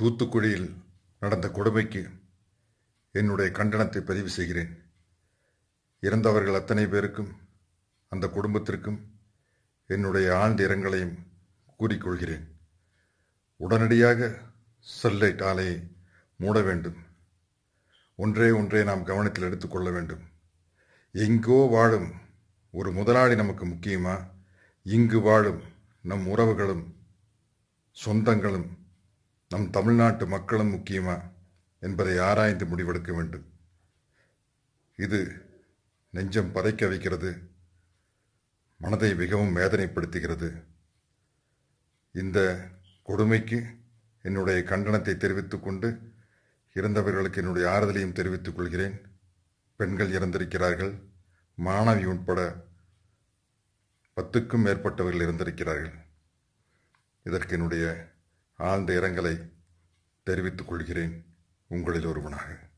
தூத்துக்குடியில் நடந்த கொடுமைக்கு என்னுடைய கண்டனத்தை பதிவு செய்கிறேன் இறந்தவர்கள் அத்தனை பேருக்கும் அந்த குடும்பத்திற்கும் என்னுடைய ஆழ்ந்த இரங்கலையும் கூறிக்கொள்கிறேன் உடனடியாக ஸ்டெர்லைட் ஆலையை மூட வேண்டும் ஒன்றே ஒன்றே நாம் கவனத்தில் எடுத்துக்கொள்ள வேண்டும் எங்கோ வாழும் ஒரு முதலாளி நமக்கு முக்கியமா இங்கு வாழும் நம் உறவுகளும் சொந்தங்களும் நம் தமிழ்நாட்டு மக்களும் முக்கியமா என்பதை ஆராய்ந்து முடிவெடுக்க வேண்டும் இது நெஞ்சம் பதைக்க வைக்கிறது மனதை மிகவும் வேதனைப்படுத்துகிறது இந்த கொடுமைக்கு என்னுடைய கண்டனத்தை தெரிவித்துக் கொண்டு இறந்தவர்களுக்கு என்னுடைய ஆறுதலையும் தெரிவித்துக் கொள்கிறேன் பெண்கள் இறந்திருக்கிறார்கள் மாணவி உட்பட பத்துக்கும் மேற்பட்டவர்கள் இறந்திருக்கிறார்கள் இதற்கு என்னுடைய ஆழ்ந்த இரங்கலை தெரிவித்துக் கொள்கிறேன் உங்களில் ஒருவனாக